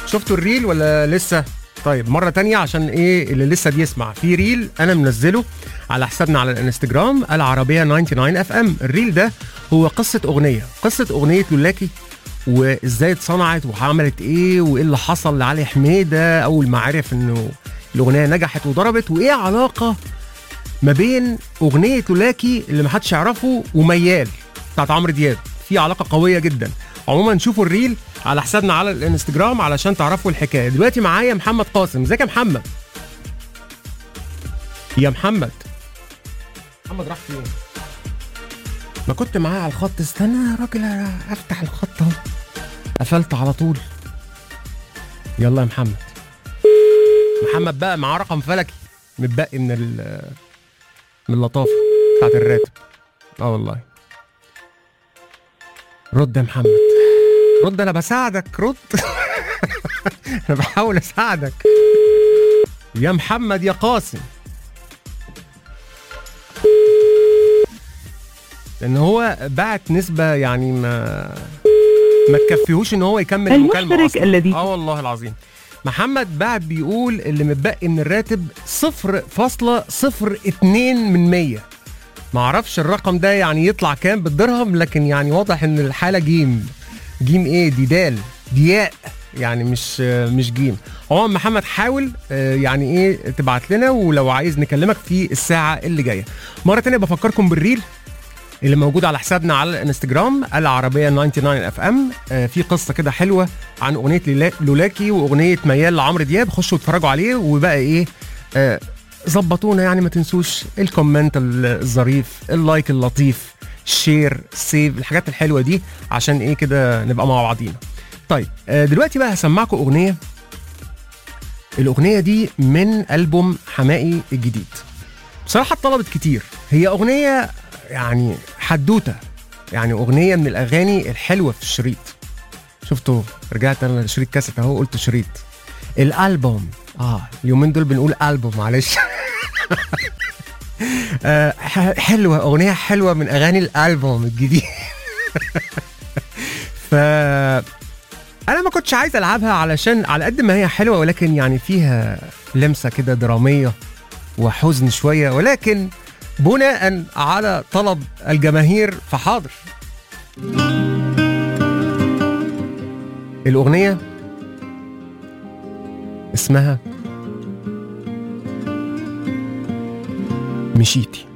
شفتوا الريل ولا لسه طيب مرة تانية عشان ايه اللي لسه بيسمع في ريل انا منزله على حسابنا على الانستجرام العربية 99 اف ام الريل ده هو قصة اغنية قصة اغنية لولاكي وازاي اتصنعت وعملت ايه وايه اللي حصل لعلي حميدة اول ما عرف انه الاغنية نجحت وضربت وايه علاقة ما بين اغنية لولاكي اللي محدش يعرفه وميال بتاعت عمرو دياب في علاقة قوية جدا عموما شوفوا الريل على حسابنا على الانستجرام علشان تعرفوا الحكايه دلوقتي معايا محمد قاسم ازيك يا محمد يا محمد محمد راح فين ما كنت معاه على الخط استنى يا راجل افتح الخط اهو قفلت على طول يلا يا محمد محمد بقى معاه رقم فلكي متبقي من ال من اللطافه بتاعت الراتب اه والله رد يا محمد رد انا بساعدك رد انا بحاول اساعدك يا محمد يا قاسم لان هو بعت نسبه يعني ما ما تكفيهوش ان هو يكمل المكالمه المشترك أصلاً. الذي- اه والله العظيم محمد بعت بيقول اللي متبقي من الراتب 0.02 من 100 ما اعرفش الرقم ده يعني يطلع كام بالدرهم لكن يعني واضح ان الحاله جيم جيم ايه دي دال دياء يعني مش مش جيم عموما محمد حاول آه، يعني ايه تبعت لنا ولو عايز نكلمك في الساعه اللي جايه مره تانية بفكركم بالريل اللي موجود على حسابنا على الانستجرام العربيه 99 اف ام آه، في قصه كده حلوه عن اغنيه ليلا- لولاكي واغنيه ميال لعمرو دياب خشوا اتفرجوا عليه وبقى ايه آه، ظبطونا يعني ما تنسوش الكومنت الظريف اللايك اللطيف الشير السيف الحاجات الحلوه دي عشان ايه كده نبقى مع بعضينا طيب آه، دلوقتي بقى هسمعكم اغنيه الاغنيه دي من البوم حمائي الجديد بصراحه اتطلبت كتير هي اغنيه يعني حدوته يعني اغنيه من الاغاني الحلوه في الشريط شفتوا رجعت انا لشريط كاسيت اهو قلت شريط الالبوم اه اليومين دول بنقول البوم معلش آه، ح- حلوه اغنيه حلوه من اغاني الالبوم الجديد ف انا ما كنتش عايز العبها علشان على قد ما هي حلوه ولكن يعني فيها لمسه كده دراميه وحزن شويه ولكن بناء على طلب الجماهير فحاضر الاغنيه اسمها مشيتي